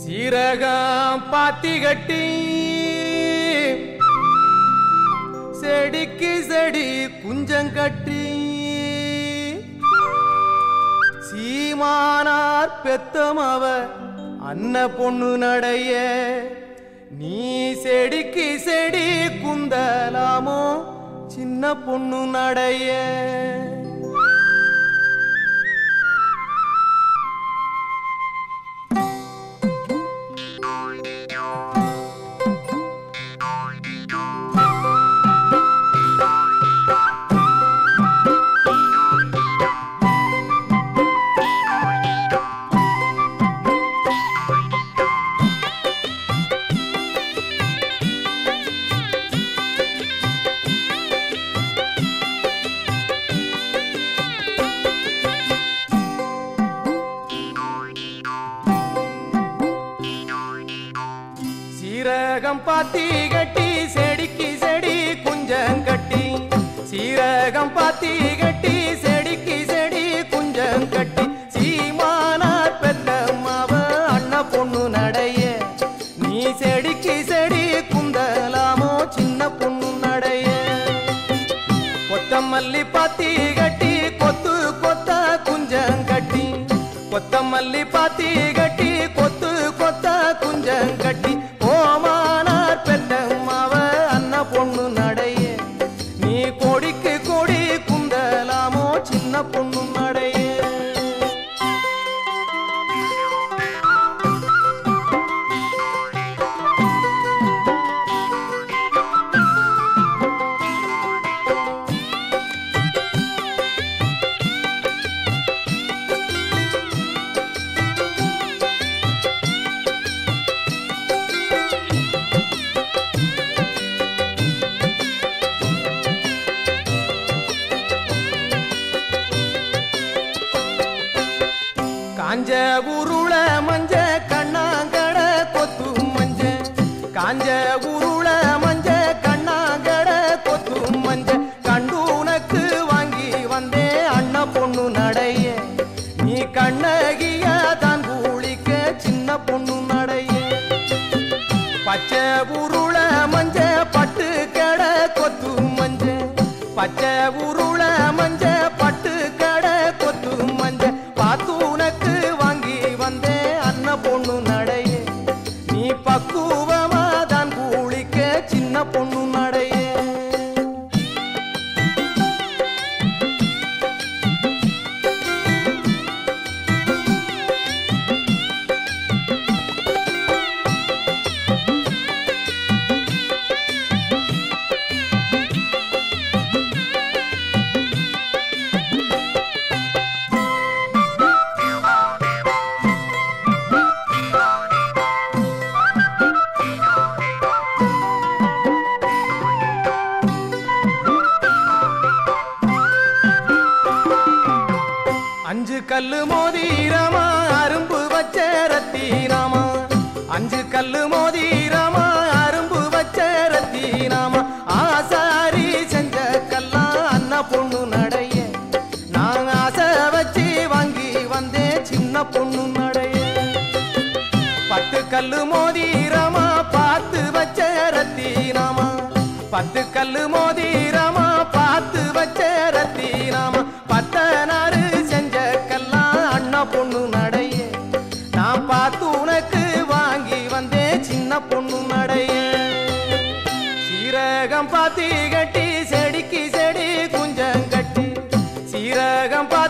சீரகம் பாத்தி கட்டி செடிக்கு செடி குஞ்சங்கட்டி சீமானார் பெத்தமவ அன்ன பொண்ணு நடைய நீ செடிக்கு செடி குந்தலாமோ சின்ன பொண்ணு நடைய சீரகம் பாத்தி கட்டி செடிக்கு செடி குஞ்சம் கட்டி சீரகம் பாத்தி கட்டி செடிக்கு செடி குஞ்சம் கட்டி சீமானார் பெத்தம்மாவ அண்ணா பொண்ணு நடைய நீ செடிக்கு செடி குந்தலாமோ சின்ன பொண்ணு நடைய கொத்தமல்லி பாத்தி கட்டி கொத்து கொத்த குஞ்சம் கட்டி கொத்தமல்லி பாத்தி கட்டி கொத்து கொத்த குஞ்சம் கட்டி ஓமானார் பெத்தம்மாவ அண்ணா பொண்ணு நடைய நீ கொடிக்கு கொடி குந்தலாமோ சின்ன பொண்ணு நடைய காஞ்ச உருள மஞ்ச கண்ணாங்கட கொத்து மஞ்ச காஞ்ச உருள மஞ்ச கண்ணாங்கட கொத்து மஞ்ச கண்டு உனக்கு வாங்கி வந்தே அண்ணா பொண்ணு நடைய நீ கண்ணகிய தான் கூலிக்க சின்ன பொண்ணு நடைய பச்சை உருள மஞ்ச பட்டு கட கொத்து மஞ்ச பச்சை உருள மஞ்ச பட்டு கட கொத்து மஞ்ச பார்த்து உனக்கு வாங்கி வந்தே அண்ண பொண்ணு நடைய நீ பக்குவமா தான் கூலிக்க சின்ன பொண்ணு நடைய அஞ்சு கல்லு மோதிரமா அரும்பு வச்ச ரத்தீனாமா அஞ்சு கல்லு மோதிரமா அரும்பு வச்ச ரத்தீனாமா ஆசாரி செஞ்ச கல்லா அண்ணா பொண்ணு நடைய நான் ஆசை வச்சு வாங்கி வந்தேன் சின்ன பொண்ணு நடைய பத்து கல்லு மோதிரமா பார்த்து வச்ச ரத்தீனாமா பத்து கல்லு மோதிரமா பார்த்து வச்ச ரத்தீனாமா பத்தனாறு செஞ்ச கல்லாம் அண்ணா பொண்ணு நடைய நான் பார்த்து உனக்கு வாங்கி வந்தேன் சின்ன பொண்ணு நடைய சீரகம் பாத்தி கட்டி செடிக்கு செடி குஞ்சம் கட்டி சீரகம் பா